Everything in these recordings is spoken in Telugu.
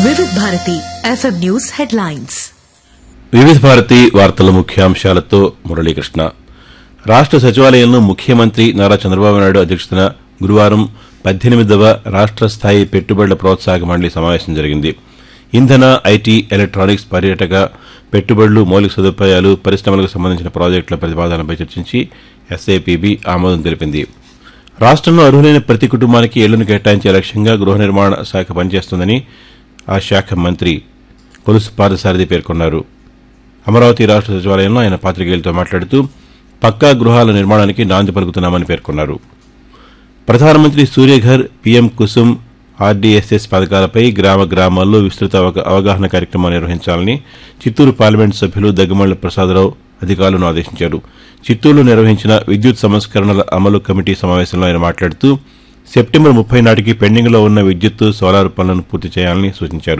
వివిధ భారతి ఎఫ్ఎం న్యూస్ హెడ్లైన్స్ వివిధ భారతి వార్తల ముఖ్యాంశాలతో మురళీకృష్ణ రాష్ట సచివాలయంలో ముఖ్యమంత్రి నారా చంద్రబాబు నాయుడు అధ్యక్షతన గురువారం పద్దెనిమిదవ రాష్ట స్థాయి పెట్టుబడుల ప్రోత్సాహక మండలి సమావేశం జరిగింది ఇంధన ఐటీ ఎలక్ట్రానిక్స్ పర్యాటక పెట్టుబడులు మౌలిక సదుపాయాలు పరిశ్రమలకు సంబంధించిన ప్రాజెక్టుల ప్రతిపాదనలపై చర్చించి ఎస్ఐపిబి ఆమోదం తెలిపింది రాష్ట్రంలో అర్హులైన ప్రతి కుటుంబానికి ఇళ్లను కేటాయించే లక్ష్యంగా గృహ నిర్మాణ శాఖ పనిచేస్తోందని ఆ శాఖ మంత్రి కొలుసు పాదసారథి పేర్కొన్నారు అమరావతి రాష్ట్ర సచివాలయంలో ఆయన పాతికేయులతో మాట్లాడుతూ పక్కా గృహాల నిర్మాణానికి నాంది పలుకుతున్నామని పేర్కొన్నారు ప్రధానమంత్రి సూర్యఘర్ పీఎం కుసుమ్ ఆర్డీఎస్ఎస్ పథకాలపై గ్రామ గ్రామాల్లో విస్తృత అవగా- అవగాహన కార్యక్రమం నిర్వహించాలని చిత్తూరు పార్లమెంటు సభ్యులు దగ్గమళ్ల ప్రసాదరావు అధికారులను ఆదేశించారు చిత్తూరులో నిర్వహించిన విద్యుత్ సంస్కరణల అమలు కమిటీ సమావేశంలో ఆయన మాట్లాడుతూ సెప్టెంబర్ ముప్పై నాటికి పెండింగ్లో ఉన్న విద్యుత్ సోలార్ పనులను పూర్తి చేయాలని సూచించారు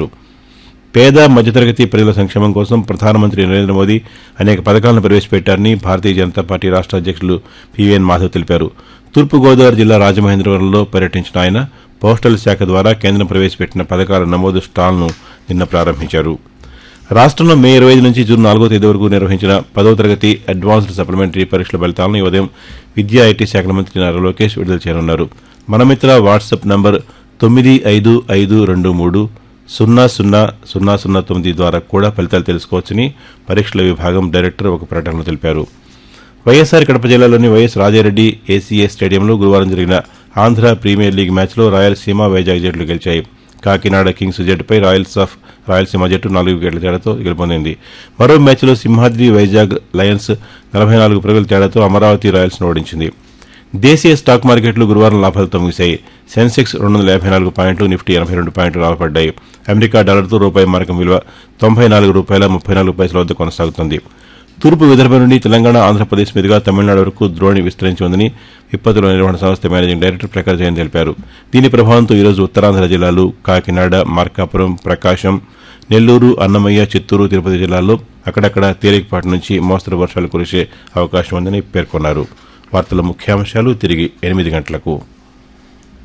పేద మధ్యతరగతి ప్రజల సంక్షేమం కోసం ప్రధానమంత్రి నరేంద్ర మోదీ అనేక పథకాలను ప్రవేశపెట్టారని భారతీయ జనతా పార్టీ రాష్ట అధ్యక్షులు పివిఎన్ మాధవ్ తెలిపారు తూర్పుగోదావరి జిల్లా రాజమహేంద్రవరంలో పర్యటించిన ఆయన పోస్టల్ శాఖ ద్వారా కేంద్రం ప్రవేశపెట్టిన పథకాల నమోదు స్టాల్ను నిన్న ప్రారంభించారు రాష్ట్రంలో మే ఇరవై ఐదు నుంచి జూన్ నాలుగో తేదీ వరకు నిర్వహించిన పదవ తరగతి అడ్వాన్స్డ్ సప్లిమెంటరీ పరీక్షల ఫలితాలను ఈ ఉదయం విద్యా ఐటీ శాఖల మంత్రి నారా లోకేష్ విడుదల చేయనున్నారు మనమిత్ర వాట్సాప్ నంబర్ తొమ్మిది ఐదు ఐదు రెండు మూడు సున్నా సున్నా సున్నా సున్నా తొమ్మిది ద్వారా కూడా ఫలితాలు తెలుసుకోవచ్చని పరీక్షల విభాగం డైరెక్టర్ ఒక ప్రకటనలో తెలిపారు వైఎస్సార్ కడప జిల్లాలోని వైఎస్ రాజారెడ్డి ఏసీఏ స్టేడియంలో గురువారం జరిగిన ఆంధ్ర ప్రీమియర్ లీగ్ మ్యాచ్లో రాయలసీమ వైజాగ్ జట్లు గెలిచాయి కాకినాడ కింగ్స్ జట్టుపై రాయల్స్ ఆఫ్ రాయలసీమ జట్టు నాలుగు వికెట్ల తేడాతో గెలుపొందింది మరో మ్యాచ్లో సింహాద్రి వైజాగ్ లయన్స్ నలభై నాలుగు పరుగుల తేడాతో అమరావతి రాయల్స్ను ఓడించింది దేశీయ స్టాక్ మార్కెట్లు గురువారం లాభాలతో ముగిశాయి సెన్సెక్స్ రెండు వందల యాభై నాలుగు పాయింట్లు నిఫ్టీ ఎనభై రెండు పాయింట్లు లాభపడ్డాయి అమెరికా డాలర్తో రూపాయి మార్కం విలువ తొంభై నాలుగు రూపాయల ముప్పై నాలుగు పైసల వద్ద కొనసాగుతుంది తూర్పు విదర్భ నుండి తెలంగాణ ఆంధ్రప్రదేశ్ మీదుగా తమిళనాడు వరకు ద్రోణి విస్తరించి ఉందని విపత్తుల నిర్వహణ సంస్థ మేనేజింగ్ డైరెక్టర్ ప్రకాష్ జైన్ తెలిపారు దీని ప్రభావంతో ఈరోజు ఉత్తరాంధ్ర జిల్లాలు కాకినాడ మార్కాపురం ప్రకాశం నెల్లూరు అన్నమయ్య చిత్తూరు తిరుపతి జిల్లాల్లో అక్కడక్కడ తేలికపాటి నుంచి మోస్తరు వర్షాలు కురిసే అవకాశం ఉందని పేర్కొన్నారు వార్తల ముఖ్యాంశాలు తిరిగి ఎనిమిది గంటలకు